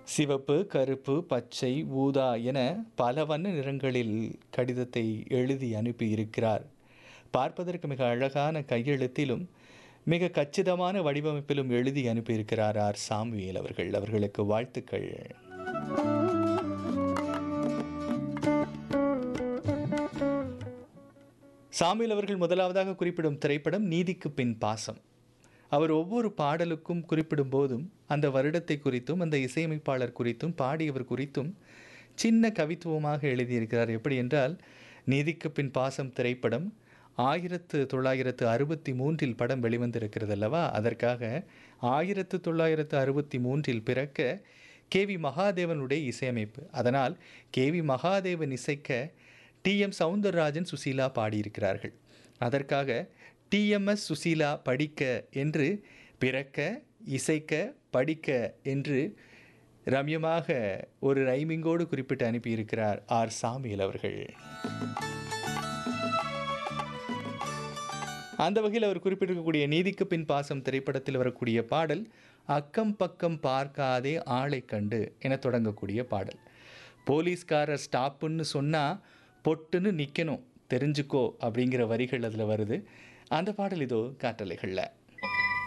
சிவப்பு கருப்பு பச்சை ஊதா என பல வண்ண நிறங்களில் கடிதத்தை எழுதி அனுப்பியிருக்கிறார் பார்ப்பதற்கு மிக அழகான கையெழுத்திலும் மிக கச்சிதமான வடிவமைப்பிலும் எழுதி அனுப்பியிருக்கிறார் ஆர் சாமுவேல் அவர்கள் அவர்களுக்கு வாழ்த்துக்கள் சாமுவேல் அவர்கள் முதலாவதாக குறிப்பிடும் திரைப்படம் நீதிக்கு பின் பாசம் அவர் ஒவ்வொரு பாடலுக்கும் குறிப்பிடும் போதும் அந்த வருடத்தை குறித்தும் அந்த இசையமைப்பாளர் குறித்தும் பாடியவர் குறித்தும் சின்ன கவித்துவமாக எழுதியிருக்கிறார் எப்படி என்றால் நீதிக்கு பின் பாசம் திரைப்படம் ஆயிரத்து தொள்ளாயிரத்து அறுபத்தி மூன்றில் படம் வெளிவந்திருக்கிறது அல்லவா அதற்காக ஆயிரத்து தொள்ளாயிரத்து அறுபத்தி மூன்றில் பிறக்க கே வி மகாதேவனுடைய இசையமைப்பு அதனால் கே வி மகாதேவன் இசைக்க டி எம் சவுந்தரராஜன் சுசீலா பாடியிருக்கிறார்கள் அதற்காக டிஎம்எஸ் சுசீலா படிக்க என்று பிறக்க இசைக்க படிக்க என்று ரம்யமாக ஒரு ரைமிங்கோடு குறிப்பிட்டு அனுப்பியிருக்கிறார் ஆர் சாமியல் அவர்கள் அந்த வகையில் அவர் குறிப்பிட்டிருக்கக்கூடிய நீதிக்கு பின் பாசம் திரைப்படத்தில் வரக்கூடிய பாடல் அக்கம் பக்கம் பார்க்காதே ஆளை கண்டு என தொடங்கக்கூடிய பாடல் போலீஸ்காரர் ஸ்டாப்புன்னு சொன்னால் பொட்டுன்னு நிற்கணும் தெரிஞ்சுக்கோ அப்படிங்கிற வரிகள் அதில் வருது அந்த பாடல் இதோ காற்றலைகளில்